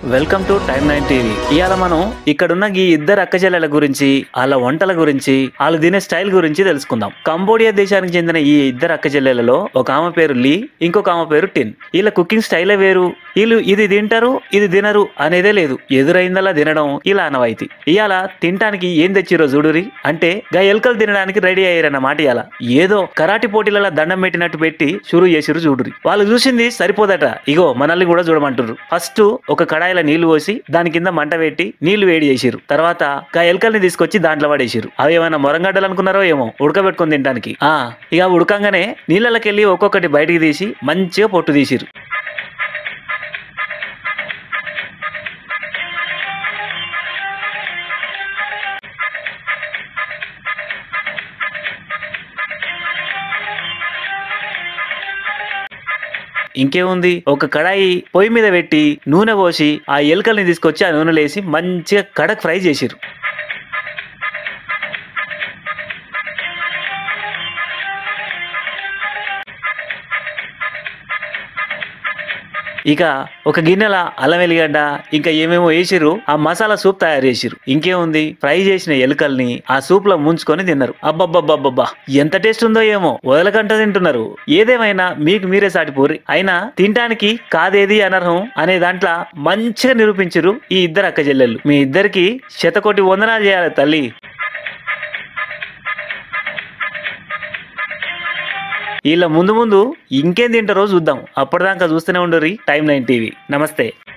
welcome to Time Nine TV ఇవాళ మనం ఇక్కడున్న ఈ ఇద్దరు అక్కచెల్లెల గురించి వాళ్ళ వంటల గురించి వాళ్ళు తినే స్టైల్ గురించి తెలుసుకుందాం కంబోడియా దేశానికి చెందిన ఈ ఇద్దరు అక్కచెల్లెలలో ఒక ఆమె పేరు లీ ఇంకొక ఆమె పేరు టిన్ వీళ్ళ కుకింగ్ స్టైలే వేరు వీళ్ళు ఇది తింటారు ఇది తినరు అనేదే లేదు ఎదురైందలా తినడం ఇలా అనవాయితీ ఇవాళ తినటానికి ఏం తెచ్చిరో చూడురి అంటే గా ఎలుకలు తినడానికి రెడీ అయ్యారన్నమాట ఇవాళ ఏదో కరాటి పోటీలలో దండం పెట్టినట్టు పెట్టి షురు చేసిరు చూడురి వాళ్ళు చూసింది సరిపోదట ఇగో మనల్ని కూడా చూడమంటారు ఫస్ట్ ఒక కడాయిలో నీళ్లు పోసి దాని కింద మంట పెట్టి నీళ్లు వేడి చేసిరు తర్వాత గా ఎలుకల్ని తీసుకొచ్చి దాంట్లో పడేసిరు అవి ఏమైనా మొరంగడ్డలు అనుకున్నారో ఏమో ఉడకబెట్టుకొని తినడానికి ఆ ఇక అవి ఉడకంగానే నీళ్ళకెళ్ళి ఒక్కొక్కటి బయటికి తీసి మంచిగా పొట్టు తీసిరు ఇంకేముంది ఒక కడాయి పొయ్యి మీద పెట్టి నూనె పోసి ఆ ఎలుకల్ని తీసుకొచ్చి ఆ నూనెలో వేసి మంచిగా కడక్ ఫ్రై చేసిరు ఇక ఒక గిన్నెల అల్లం వెల్లిగడ్డ ఇంకా ఏమేమో వేసిర్రు ఆ మసాలా సూప్ తయారు చేసిర్రు ఇంకేముంది ఫ్రై చేసిన ఎలుకల్ని ఆ సూప్ లో ముంచుకొని తిన్నారు అబ్బబ్బబ్బబ్బబ్బా ఎంత టేస్ట్ ఉందో ఏమో వదలకంట తింటున్నారు ఏదేమైనా మీకు మీరే సాటిపోరి అయినా తినటానికి కాదేది అనర్హం అనే దాంట్లో మంచిగా నిరూపించరు ఈ ఇద్దరు అక్క చెల్లెళ్ళు మీ ఇద్దరికి శతకోటి వందనాలు చేయాలి తల్లి వీళ్ళ ముందు ముందు ఇంకేం తింటారో చూద్దాం అప్పటిదాకా చూస్తూనే ఉండరు టైం నైన్ టీవీ నమస్తే